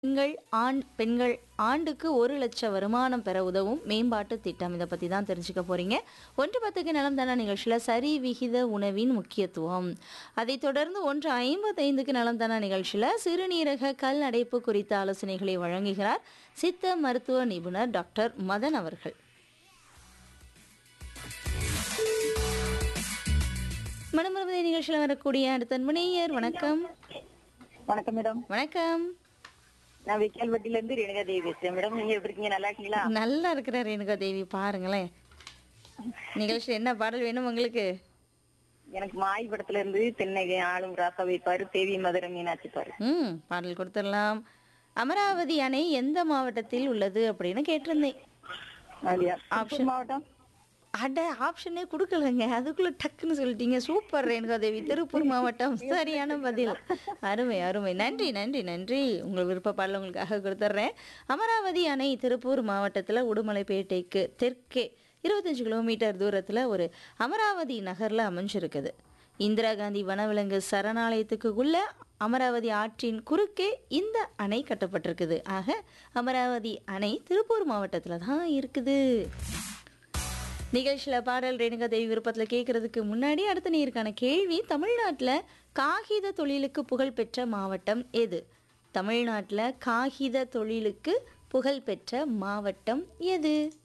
பெண்கள் ஆண் பெண்கள் ஆண்டுக்கு ஒரு லட்சம் வருமானம் பெற உதவும் மேம்பாட்டு திட்டம் இதை பற்றி தான் தெரிஞ்சுக்க போறீங்க ஒன்று பத்துக்கு நலம் தான நிகழ்ச்சியில் சரி விகித உணவின் முக்கியத்துவம் அதைத் தொடர்ந்து ஒன்று ஐம்பத்தைந்துக்கு நலம் தான நிகழ்ச்சியில் சிறுநீரக கல் அடைப்பு குறித்த ஆலோசனைகளை வழங்குகிறார் சித்த மருத்துவ நிபுணர் டாக்டர் மதன் அவர்கள் மனமரபதி நிகழ்ச்சியில் வரக்கூடிய அடுத்த மணியர் வணக்கம் வணக்கம் மேடம் வணக்கம் நான் விக்கால்பட்டில இருந்து ரேணுகா தேவி பேசுறேன் மேடம் நீங்க எப்படி இருக்கீங்க நல்லா இருக்கீங்களா நல்லா இருக்கிற ரேணுகா தேவி பாருங்களேன் நிகழ்ச்சி என்ன பாடல் வேணும் உங்களுக்கு எனக்கு மாய் படத்துல இருந்து தென்னகை ஆளும் ராசாவை பாரு தேவி மதுரை மீனாட்சி பாரு ம் பாடல் கொடுத்துடலாம் அமராவதி அணை எந்த மாவட்டத்தில் உள்ளது அப்படின்னு கேட்டிருந்தேன் அப்படியா திருப்பூர் மாவட்டம் அட ஆப்ஷனே கொடுக்கலங்க அதுக்குள்ள டக்குன்னு சொல்லிட்டீங்க சூப்பர் ரேணுகா தேவி திருப்பூர் மாவட்டம் சரியான பதில் அருமை அருமை நன்றி நன்றி நன்றி உங்கள் விருப்ப பாடல் உங்களுக்காக கொடுத்துட்றேன் அமராவதி அணை திருப்பூர் மாவட்டத்தில் உடுமலைப்பேட்டைக்கு தெற்கே இருபத்தஞ்சு கிலோமீட்டர் தூரத்தில் ஒரு அமராவதி நகரில் அமைஞ்சிருக்குது இந்திரா காந்தி வனவிலங்கு சரணாலயத்துக்கு உள்ள அமராவதி ஆற்றின் குறுக்கே இந்த அணை கட்டப்பட்டிருக்குது ஆக அமராவதி அணை திருப்பூர் மாவட்டத்தில் தான் இருக்குது நிகழ்ச்சியில் பாடல் ரேணுகா தேவி விருப்பத்தில் கேட்கறதுக்கு முன்னாடி அடுத்த நீருக்கான கேள்வி தமிழ்நாட்டில் காகித தொழிலுக்கு புகழ்பெற்ற மாவட்டம் எது தமிழ்நாட்டில் காகித தொழிலுக்கு புகழ்பெற்ற மாவட்டம் எது